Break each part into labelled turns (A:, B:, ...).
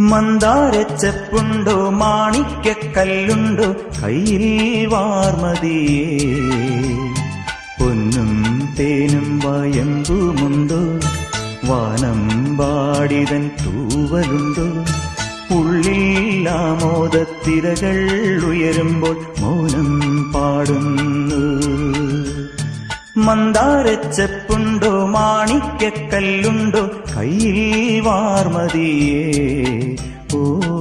A: മന്ദാരച്ചെപ്പുണ്ടോ മാണിക്കല്ലുണ്ടോ കയ്യിൽ വാർമതിയേ പൊന്നും തേനും വയമ്പുമുണ്ടോ വാനം പാടിതൻ തൂവലുണ്ടോ ഉള്ളിൽ ആമോദത്തിരകൾ ഉയരുമ്പോൾ മൗനം പാടുന്നു മന്ദാരച്ചെപ്പുണ്ടോ മാണിക്കല്ലുണ്ടോ കയ്യിൽ വാർമതിയേ ഓ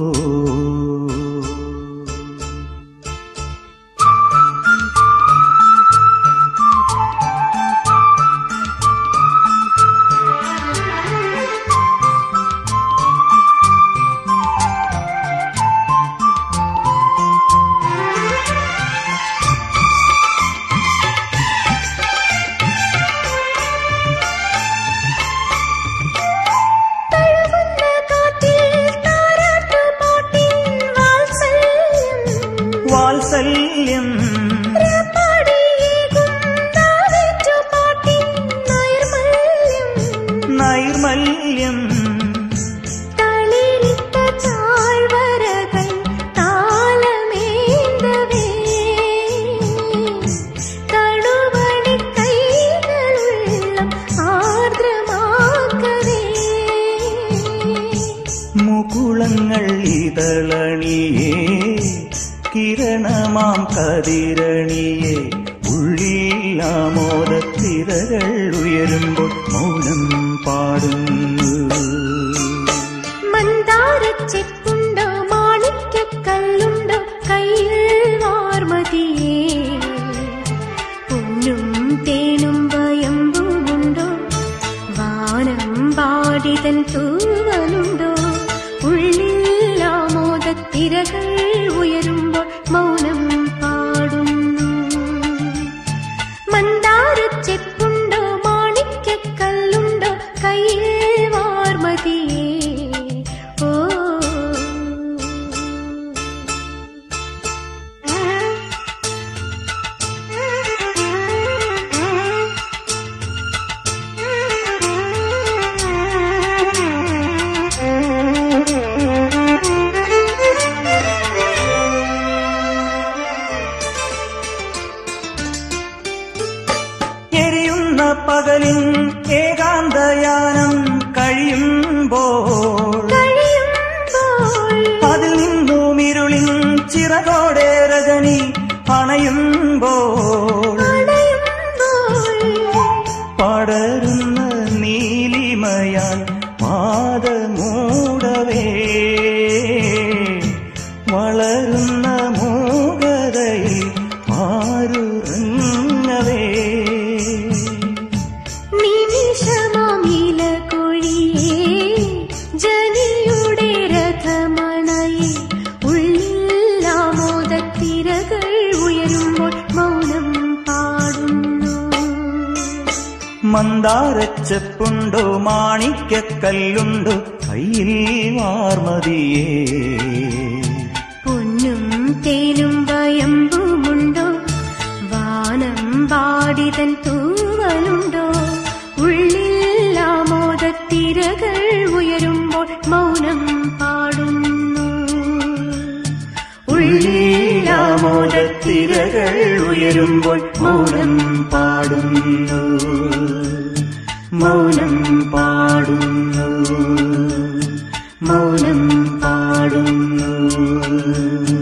B: തഴുകുന്ന കാറ്റിൽ താരാട്ടുപാട്ടിൻ വാത്സല്യം.
A: വാത്സല്യം
B: പാടിയേകും താരാട്ടുപാട്ടിൻ നൈർമല്യം.
A: നൈർമല്യം
B: തളിരിട്ട താഴ്വരകൾ താളമേന്തവേ. തഴുവണി കൈകളുള്ളം ആർദ്രമാക്കവേ
A: മുകുളങ്ങൾ ഇതളണിയേ കിരണമാം കതിരണിയേ ഉള്ളിൽ ആമോദത്തിരകൾ ഉയരുമ്പോൾ മൗനം പാടുന്നു
B: മന്ദാരച്ചെപ്പുണ്ടോ മാണിക്കല്ലുണ്ടോ കയ്യിൽ വാർമതിയേ പൊന്നും തേനും വയമ്പുമുണ്ടോ വാനം പാടിതൻ തൂവലുണ്ടോ ഉള്ളിൽ ആമോദത്തിരകൾ ഉയരുമ്പോൾ മൗനം പാടുന്നു മന്ദാരച്ചെപ്പുണ്ടോ മാണിക്കല്ലുണ്ടോ കയ്യിൽ വാർമതിയേ ഓ
A: എരിയുന്ന പകലിൻ ഏകാന്തയാനം കഴിയുമ്പോൾ
B: കഴിയുമ്പോൾ
A: അതിൽ നിന്നും ഇരുളിൻ ചിറകോടെ രജനി അണയുമ്പോൾ
B: അണയുമ്പോൾ
A: പടരുന്ന നീലിമയാൽ പാദമൂടവേ വളരുന്ന മൂകതയിൽ ആരുറങ്ങവേ
B: നിമിഷമാമില കൊഴിയേ ജനിയുടെ രഥമണയെ ഉള്ളിൽ ആമോദത്തിരകൾ ഉയരുമ്പോൾ മൗനം പാടുന്നു
A: മന്ദാരച്ചെപ്പുണ്ടോ മാണിക്കല്ലുണ്ടോ കയ്യിൽ വാർമതിയേ
B: പൊന്നും തേനും വയമ്പുമുണ്ടോ വാനം പാടിതൻ തൂവലുണ്ടോ ഉള്ളിൽ ആമോദത്തിരകൾ ഉയരുമ്പോൾ മൗനം പാടുന്നു
A: ഉള്ളിൽ ആമോദത്തിരകൾ ഉയരുമ്പോൾ മൗനം പാടുന്നു മൗനം പാടുന്നു മൗനം പാടുന്നു